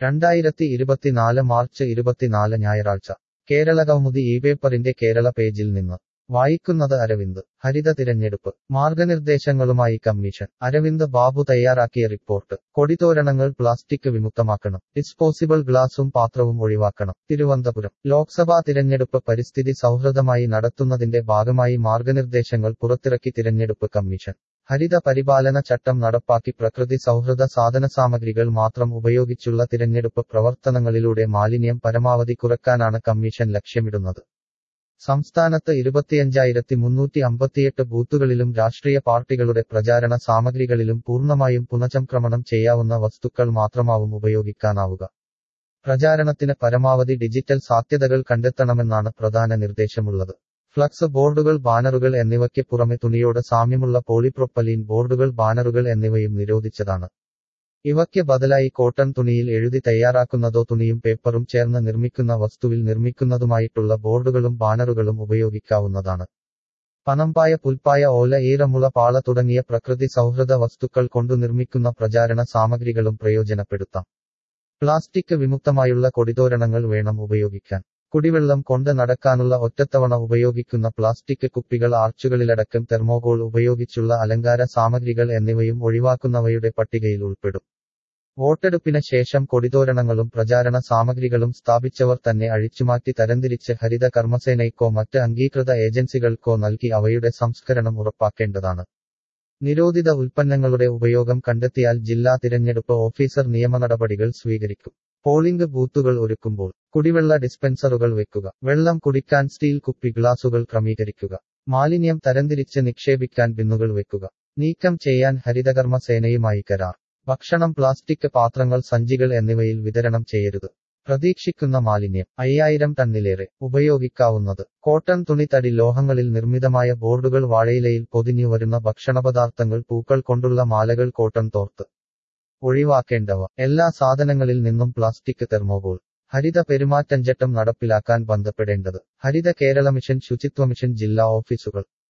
രണ്ടായിരത്തി ഇരുപത്തിനാല് മാർച്ച് ഇരുപത്തിനാല് ഞായറാഴ്ച കേരള കൗമുദി ഈ പേപ്പറിന്റെ കേരള പേജിൽ നിന്ന് വായിക്കുന്നത് അരവിന്ദ് ഹരിത തിരഞ്ഞെടുപ്പ് മാർഗനിർദ്ദേശങ്ങളുമായി കമ്മീഷൻ അരവിന്ദ് ബാബു തയ്യാറാക്കിയ റിപ്പോർട്ട് കൊടിതോരണങ്ങൾ പ്ലാസ്റ്റിക് വിമുക്തമാക്കണം ഡിസ്പോസിബിൾ ഗ്ലാസും പാത്രവും ഒഴിവാക്കണം തിരുവനന്തപുരം ലോക്സഭാ തിരഞ്ഞെടുപ്പ് പരിസ്ഥിതി സൗഹൃദമായി നടത്തുന്നതിന്റെ ഭാഗമായി മാർഗനിർദ്ദേശങ്ങൾ പുറത്തിറക്കി തിരഞ്ഞെടുപ്പ് കമ്മീഷൻ ഹരിത പരിപാലന ചട്ടം നടപ്പാക്കി പ്രകൃതി സൗഹൃദ സാധനസാമഗ്രികൾ മാത്രം ഉപയോഗിച്ചുള്ള തിരഞ്ഞെടുപ്പ് പ്രവർത്തനങ്ങളിലൂടെ മാലിന്യം പരമാവധി കുറയ്ക്കാനാണ് കമ്മീഷൻ ലക്ഷ്യമിടുന്നത് സംസ്ഥാനത്ത് ഇരുപത്തിയഞ്ചായിരത്തി മുന്നൂറ്റി അമ്പത്തിയെട്ട് ബൂത്തുകളിലും രാഷ്ട്രീയ പാർട്ടികളുടെ പ്രചാരണ സാമഗ്രികളിലും പൂർണ്ണമായും പുനഃചംക്രമണം ചെയ്യാവുന്ന വസ്തുക്കൾ മാത്രമാവും ഉപയോഗിക്കാനാവുക പ്രചാരണത്തിന് പരമാവധി ഡിജിറ്റൽ സാധ്യതകൾ കണ്ടെത്തണമെന്നാണ് പ്രധാന നിർദ്ദേശമുള്ളത് ഫ്ലക്സ് ബോർഡുകൾ ബാനറുകൾ എന്നിവയ്ക്ക് പുറമെ തുണിയോട് സാമ്യമുള്ള പോളിപ്രൊപ്പലീൻ ബോർഡുകൾ ബാനറുകൾ എന്നിവയും നിരോധിച്ചതാണ് ഇവയ്ക്ക് ബദലായി കോട്ടൺ തുണിയിൽ എഴുതി തയ്യാറാക്കുന്നതോ തുണിയും പേപ്പറും ചേർന്ന് നിർമ്മിക്കുന്ന വസ്തുവിൽ നിർമ്മിക്കുന്നതുമായിട്ടുള്ള ബോർഡുകളും ബാനറുകളും ഉപയോഗിക്കാവുന്നതാണ് പനമ്പായ പുൽപ്പായ ഓല ഈറമുള പാള തുടങ്ങിയ പ്രകൃതി സൗഹൃദ വസ്തുക്കൾ കൊണ്ടു നിർമ്മിക്കുന്ന പ്രചാരണ സാമഗ്രികളും പ്രയോജനപ്പെടുത്താം പ്ലാസ്റ്റിക് വിമുക്തമായുള്ള കൊടിതോരണങ്ങൾ വേണം ഉപയോഗിക്കാൻ കുടിവെള്ളം കൊണ്ട് നടക്കാനുള്ള ഒറ്റത്തവണ ഉപയോഗിക്കുന്ന പ്ലാസ്റ്റിക് കുപ്പികൾ ആർച്ചുകളിലടക്കം തെർമോകോൾ ഉപയോഗിച്ചുള്ള അലങ്കാര സാമഗ്രികൾ എന്നിവയും ഒഴിവാക്കുന്നവയുടെ പട്ടികയിൽ ഉൾപ്പെടും വോട്ടെടുപ്പിന് ശേഷം കൊടിതോരണങ്ങളും പ്രചാരണ സാമഗ്രികളും സ്ഥാപിച്ചവർ തന്നെ അഴിച്ചുമാറ്റി തരംതിരിച്ച് ഹരിത കർമ്മസേനയ്ക്കോ മറ്റ് അംഗീകൃത ഏജൻസികൾക്കോ നൽകി അവയുടെ സംസ്കരണം ഉറപ്പാക്കേണ്ടതാണ് നിരോധിത ഉൽപ്പന്നങ്ങളുടെ ഉപയോഗം കണ്ടെത്തിയാൽ ജില്ലാ തിരഞ്ഞെടുപ്പ് ഓഫീസർ നിയമനടപടികൾ സ്വീകരിക്കും പോളിംഗ് ബൂത്തുകൾ ഒരുക്കുമ്പോൾ കുടിവെള്ള ഡിസ്പെൻസറുകൾ വെക്കുക വെള്ളം കുടിക്കാൻ സ്റ്റീൽ കുപ്പി ഗ്ലാസുകൾ ക്രമീകരിക്കുക മാലിന്യം തരംതിരിച്ച് നിക്ഷേപിക്കാൻ ബിന്നുകൾ വെക്കുക നീക്കം ചെയ്യാൻ ഹരിതകർമ്മ സേനയുമായി കരാർ ഭക്ഷണം പ്ലാസ്റ്റിക് പാത്രങ്ങൾ സഞ്ചികൾ എന്നിവയിൽ വിതരണം ചെയ്യരുത് പ്രതീക്ഷിക്കുന്ന മാലിന്യം അയ്യായിരം ടണ്ണിലേറെ ഉപയോഗിക്കാവുന്നത് കോട്ടൺ തുണി തടി ലോഹങ്ങളിൽ നിർമ്മിതമായ ബോർഡുകൾ വാഴയിലയിൽ പൊതിഞ്ഞു വരുന്ന ഭക്ഷണപദാർത്ഥങ്ങൾ പൂക്കൾ കൊണ്ടുള്ള മാലകൾ കോട്ടൺ തോർത്ത് ഒഴിവാക്കേണ്ടവ എല്ലാ സാധനങ്ങളിൽ നിന്നും പ്ലാസ്റ്റിക് തെർമോകോൾ ഹരിത പെരുമാറ്റഞ്ചട്ടം നടപ്പിലാക്കാൻ ബന്ധപ്പെടേണ്ടത് ഹരിത കേരള മിഷൻ ശുചിത്വ മിഷൻ ജില്ലാ ഓഫീസുകൾ